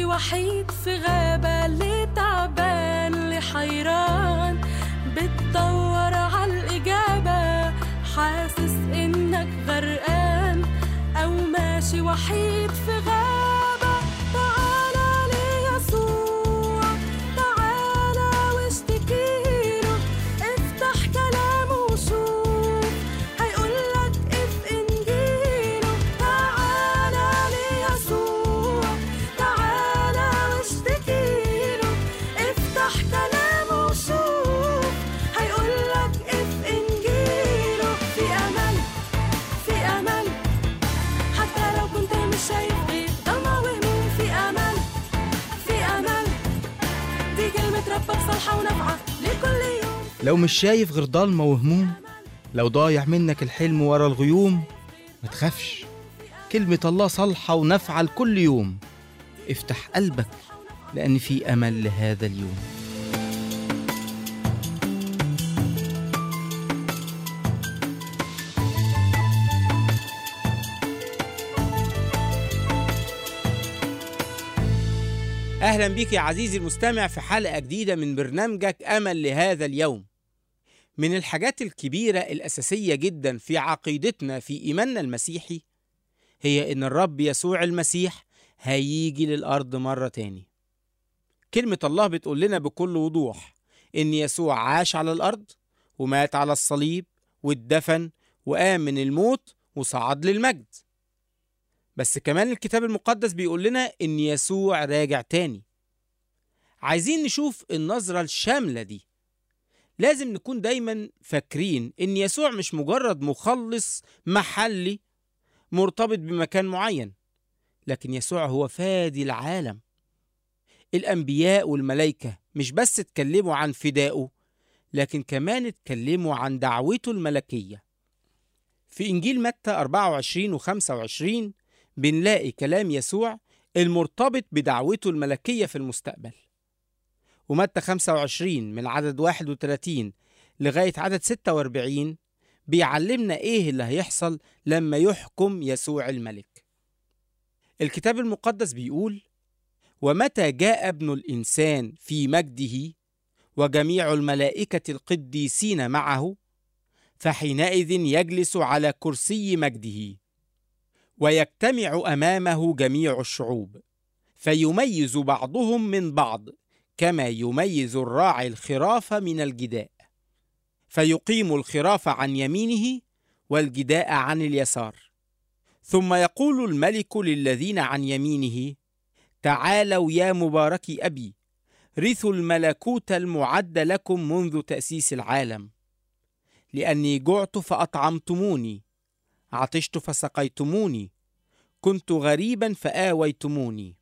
وحيد في غابة ليه تعبان ليه حيران بتدور عالإجابة حاسس إنك غرقان أو ماشي وحيد في غابة تعالى ليسوع تعالى واشتكيله افتح كلامه وشوف هيقولك اف انجيله تعالى ليسوع تعالى واشتكيله افتح كلامه وشوف هيقولك اف انجيله في امل في امل حتى لو كنت مش شايف غير ضلمة وهموم في امل في امل دي كلمة ربك صالحة ونافعة لكل يوم لو مش شايف غير ضلمة وهموم لو ضايع منك الحلم ورا الغيوم ما تخافش كلمة الله صالحة ونافعة لكل يوم افتح قلبك لأن في أمل لهذا اليوم أهلا بك يا عزيزي المستمع في حلقة جديدة من برنامجك أمل لهذا اليوم من الحاجات الكبيرة الأساسية جدا في عقيدتنا في إيماننا المسيحي هي إن الرب يسوع المسيح هيجي للأرض مرة تاني كلمة الله بتقول لنا بكل وضوح إن يسوع عاش على الأرض ومات على الصليب واتدفن وقام من الموت وصعد للمجد بس كمان الكتاب المقدس بيقول لنا إن يسوع راجع تاني عايزين نشوف النظرة الشاملة دي لازم نكون دايما فاكرين إن يسوع مش مجرد مخلص محلي مرتبط بمكان معين لكن يسوع هو فادي العالم الأنبياء والملائكة مش بس اتكلموا عن فدائه لكن كمان اتكلموا عن دعوته الملكية في إنجيل متى 24 و 25 بنلاقي كلام يسوع المرتبط بدعوته الملكية في المستقبل ومتى 25 من عدد 31 لغاية عدد 46 بيعلمنا إيه اللي هيحصل لما يحكم يسوع الملك الكتاب المقدس بيقول ومتى جاء ابن الإنسان في مجده وجميع الملائكة القديسين معه فحينئذ يجلس على كرسي مجده ويجتمع امامه جميع الشعوب فيميز بعضهم من بعض كما يميز الراعي الخراف من الجداء فيقيم الخراف عن يمينه والجداء عن اليسار ثم يقول الملك للذين عن يمينه تعالوا يا مباركي ابي رثوا الملكوت المعد لكم منذ تاسيس العالم لاني جعت فاطعمتموني عطشت فسقيتموني كنت غريبا فآويتموني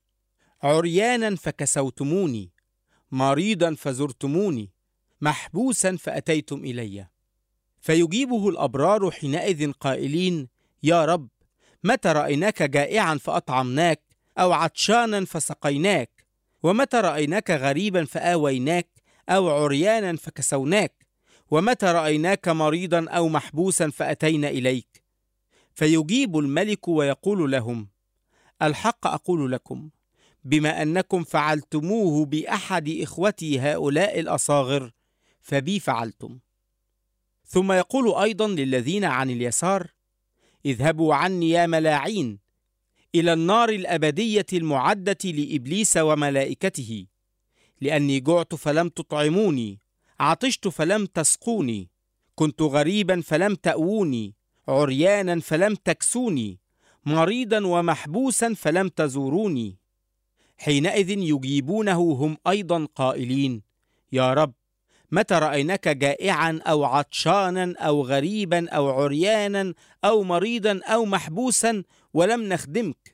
عريانا فكسوتموني مريضا فزرتموني محبوسا فأتيتم إلي فيجيبه الأبرار حينئذ قائلين يا رب متى رأيناك جائعا فأطعمناك أو عطشانا فسقيناك ومتى رأيناك غريبا فآويناك أو عريانا فكسوناك ومتى رأيناك مريضا أو محبوسا فأتينا إليك فيجيب الملك ويقول لهم الحق أقول لكم بما أنكم فعلتموه بأحد إخوتي هؤلاء الأصاغر فبي فعلتم ثم يقول أيضا للذين عن اليسار اذهبوا عني يا ملاعين إلى النار الأبدية المعدة لإبليس وملائكته لأني جعت فلم تطعموني عطشت فلم تسقوني كنت غريبا فلم تأووني عريانا فلم تكسوني مريضا ومحبوسا فلم تزوروني حينئذ يجيبونه هم ايضا قائلين يا رب متى رايناك جائعا او عطشانا او غريبا او عريانا او مريضا او محبوسا ولم نخدمك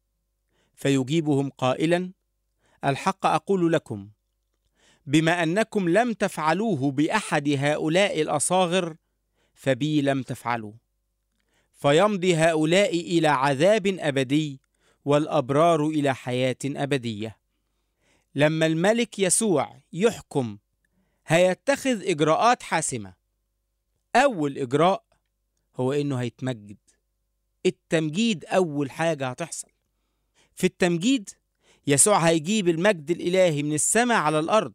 فيجيبهم قائلا الحق اقول لكم بما انكم لم تفعلوه باحد هؤلاء الاصاغر فبي لم تفعلوا فيمضي هؤلاء الى عذاب ابدي والابرار الى حياه ابديه لما الملك يسوع يحكم هيتخذ اجراءات حاسمه اول اجراء هو انه هيتمجد التمجيد اول حاجه هتحصل في التمجيد يسوع هيجيب المجد الإلهي من السماء على الأرض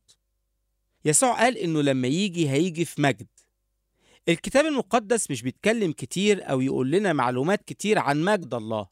يسوع قال إنه لما يجي هيجي في مجد الكتاب المقدس مش بيتكلم كتير أو يقول لنا معلومات كتير عن مجد الله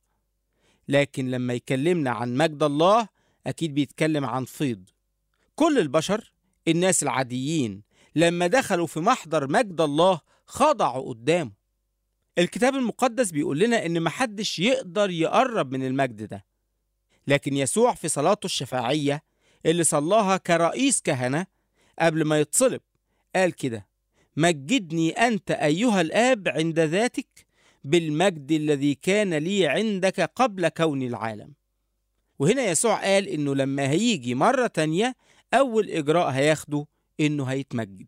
لكن لما يكلمنا عن مجد الله أكيد بيتكلم عن فيض كل البشر الناس العاديين لما دخلوا في محضر مجد الله خضعوا قدامه الكتاب المقدس بيقول لنا إن محدش يقدر يقرب من المجد ده لكن يسوع في صلاته الشفاعية اللي صلاها كرئيس كهنة قبل ما يتصلب قال كده مجدني أنت أيها الآب عند ذاتك بالمجد الذي كان لي عندك قبل كون العالم وهنا يسوع قال إنه لما هيجي مرة تانية أول إجراء هياخده إنه هيتمجد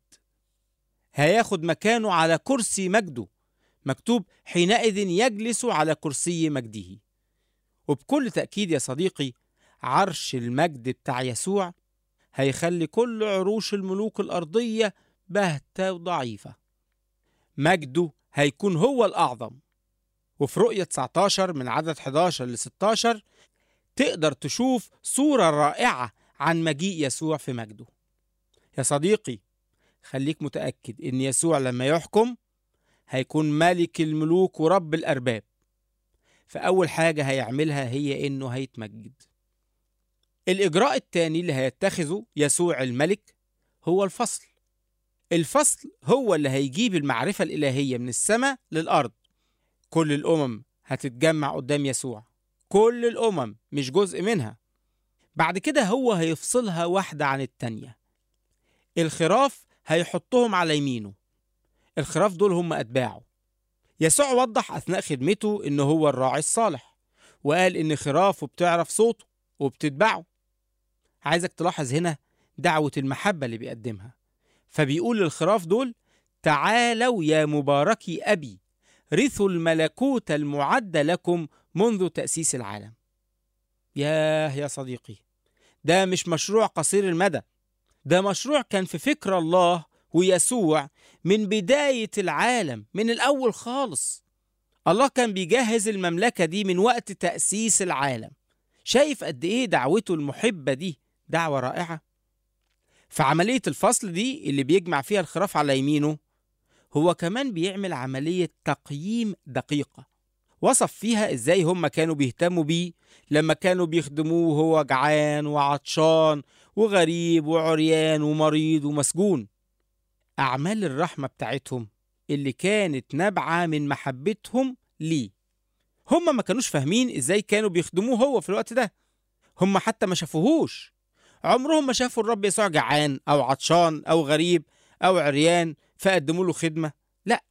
هياخد مكانه على كرسي مجده مكتوب حينئذ يجلس على كرسي مجده وبكل تأكيد يا صديقي عرش المجد بتاع يسوع هيخلي كل عروش الملوك الأرضية باهتة وضعيفة مجده هيكون هو الأعظم وفي رؤية 19 من عدد 11 ل 16 تقدر تشوف صورة رائعة عن مجيء يسوع في مجده يا صديقي خليك متأكد إن يسوع لما يحكم هيكون ملك الملوك ورب الأرباب فأول حاجة هيعملها هي إنه هيتمجد الإجراء الثاني اللي هيتخذه يسوع الملك هو الفصل الفصل هو اللي هيجيب المعرفة الإلهية من السماء للأرض كل الأمم هتتجمع قدام يسوع كل الأمم مش جزء منها بعد كده هو هيفصلها واحدة عن التانية الخراف هيحطهم على يمينه الخراف دول هم أتباعه يسوع وضح أثناء خدمته إنه هو الراعي الصالح وقال إن خرافه بتعرف صوته وبتتبعه عايزك تلاحظ هنا دعوة المحبة اللي بيقدمها فبيقول للخراف دول تعالوا يا مباركي أبي رثوا الملكوت المعد لكم منذ تأسيس العالم ياه يا صديقي ده مش مشروع قصير المدى ده مشروع كان في فكر الله ويسوع من بداية العالم من الأول خالص الله كان بيجهز المملكة دي من وقت تأسيس العالم شايف قد إيه دعوته المحبة دي دعوة رائعة فعملية الفصل دي اللي بيجمع فيها الخراف على يمينه هو كمان بيعمل عملية تقييم دقيقة وصف فيها ازاي هم كانوا بيهتموا بيه لما كانوا بيخدموه وهو جعان وعطشان وغريب وعريان ومريض ومسجون أعمال الرحمة بتاعتهم اللي كانت نابعة من محبتهم ليه هم ما كانوش فاهمين ازاي كانوا بيخدموه هو في الوقت ده هم حتى ما شافوهوش عمرهم ما شافوا الرب يسوع جعان أو عطشان أو غريب أو عريان فقدموا له خدمة لا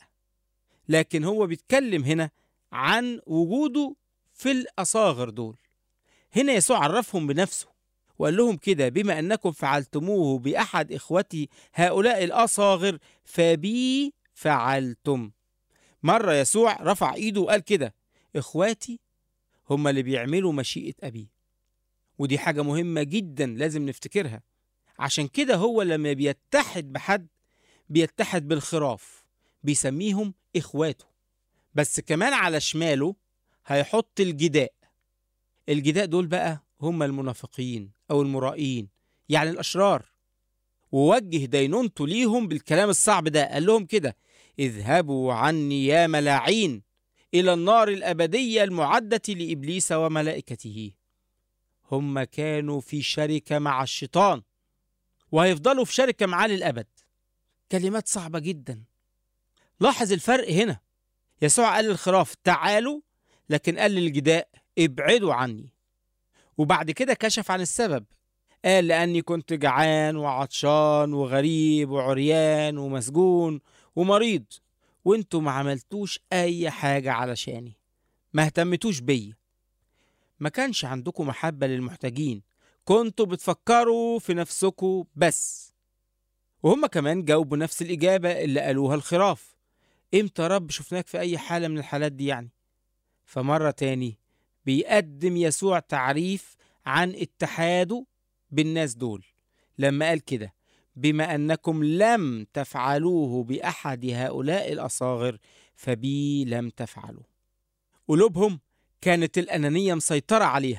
لكن هو بيتكلم هنا عن وجوده في الأصاغر دول هنا يسوع عرفهم بنفسه وقال لهم كده بما أنكم فعلتموه بأحد إخوتي هؤلاء الأصاغر فبي فعلتم مرة يسوع رفع إيده وقال كده إخواتي هم اللي بيعملوا مشيئة أبي ودي حاجة مهمة جدا لازم نفتكرها عشان كده هو لما بيتحد بحد بيتحد بالخراف بيسميهم إخواته بس كمان على شماله هيحط الجداء الجداء دول بقى هم المنافقين أو المرائين يعني الأشرار ووجه دينونته ليهم بالكلام الصعب ده قال لهم كده اذهبوا عني يا ملاعين إلى النار الأبدية المعدة لإبليس وملائكته هم كانوا في شركة مع الشيطان وهيفضلوا في شركة معاه للأبد كلمات صعبة جدا لاحظ الفرق هنا يسوع قال للخراف تعالوا لكن قال للجداء ابعدوا عني وبعد كده كشف عن السبب قال لأني كنت جعان وعطشان وغريب وعريان ومسجون ومريض وانتوا ما عملتوش أي حاجة علشاني ما اهتمتوش بيا ما كانش عندكم محبة للمحتاجين كنتوا بتفكروا في نفسكم بس وهم كمان جاوبوا نفس الإجابة اللي قالوها الخراف امتى يا رب شفناك في أي حالة من الحالات دي يعني فمرة تاني بيقدم يسوع تعريف عن اتحاده بالناس دول لما قال كده بما أنكم لم تفعلوه بأحد هؤلاء الأصاغر فبي لم تفعلوا قلوبهم كانت الأنانية مسيطرة عليها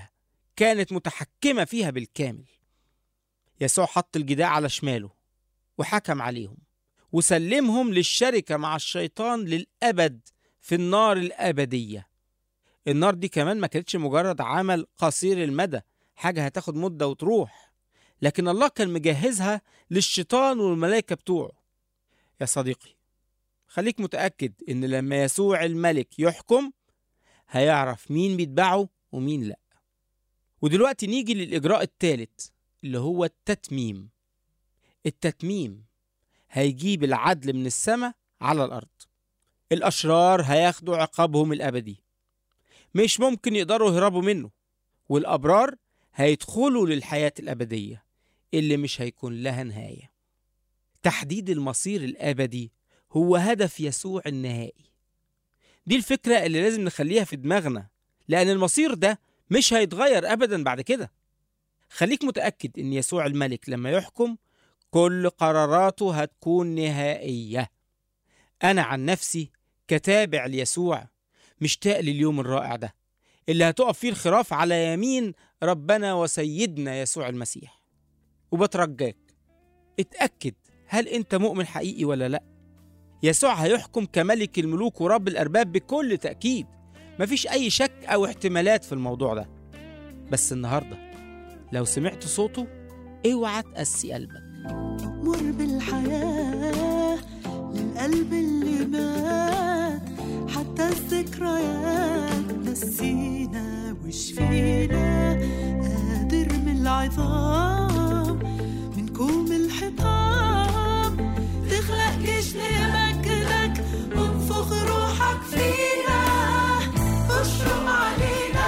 كانت متحكمة فيها بالكامل يسوع حط الجداع على شماله وحكم عليهم وسلمهم للشركة مع الشيطان للأبد في النار الأبدية النار دي كمان ما كانتش مجرد عمل قصير المدى حاجة هتاخد مدة وتروح لكن الله كان مجهزها للشيطان والملائكة بتوعه يا صديقي خليك متأكد إن لما يسوع الملك يحكم هيعرف مين بيتبعه ومين لأ ودلوقتي نيجي للإجراء الثالث اللي هو التتميم التتميم هيجيب العدل من السماء على الأرض الأشرار هياخدوا عقابهم الأبدي مش ممكن يقدروا يهربوا منه والأبرار هيدخلوا للحياة الأبدية اللي مش هيكون لها نهاية تحديد المصير الأبدي هو هدف يسوع النهائي دي الفكرة اللي لازم نخليها في دماغنا لأن المصير ده مش هيتغير أبدا بعد كده خليك متأكد إن يسوع الملك لما يحكم كل قراراته هتكون نهائية أنا عن نفسي كتابع ليسوع مشتاق لليوم الرائع ده اللي هتقف فيه الخراف على يمين ربنا وسيدنا يسوع المسيح وبترجاك اتأكد هل أنت مؤمن حقيقي ولا لأ يسوع هيحكم كملك الملوك ورب الأرباب بكل تأكيد مفيش أي شك أو احتمالات في الموضوع ده بس النهاردة لو سمعت صوته اوعى تقسي قلبك مر بالحياة للقلب اللي مات حتى الذكريات نسينا وشفينا قادر من العظام من كوم الحطام تخلق جيش لمجدك وانفخ روحك فينا اشرب علينا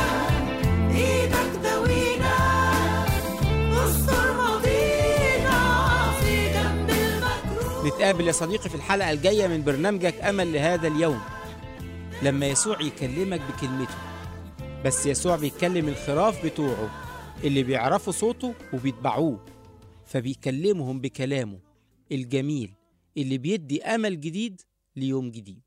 ايدك دوينا واستر ماضينا في جنب المجروح نتقابل يا صديقي في الحلقة الجاية من برنامجك أمل لهذا اليوم لما يسوع يكلمك بكلمته بس يسوع بيكلم الخراف بتوعه اللي بيعرفوا صوته وبيتبعوه فبيكلمهم بكلامه الجميل اللي بيدي أمل جديد ليوم جديد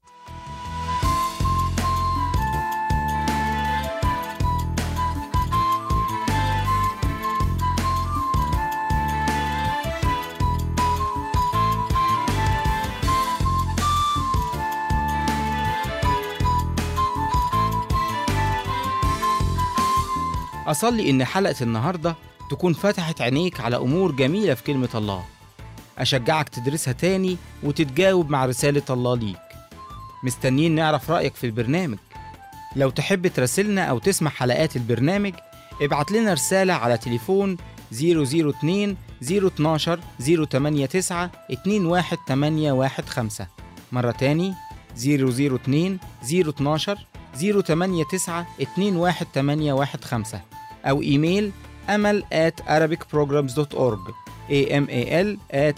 أصلي إن حلقة النهاردة تكون فتحت عينيك على أمور جميلة في كلمة الله أشجعك تدرسها تاني وتتجاوب مع رسالة الله ليك مستنيين نعرف رأيك في البرنامج لو تحب تراسلنا أو تسمع حلقات البرنامج ابعت لنا رسالة على تليفون 002 012 089 21815 مرة تاني 002 012 089 21815 أو إيميل أمل at arabicprograms.org amal at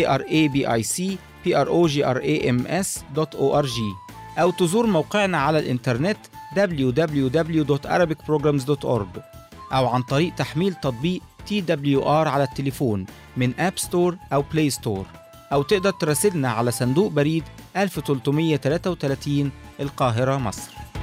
arabicprograms.org أو تزور موقعنا على الإنترنت www.arabicprograms.org أو عن طريق تحميل تطبيق TWR على التليفون من أب ستور أو بلاي ستور أو تقدر تراسلنا على صندوق بريد 1333 القاهرة مصر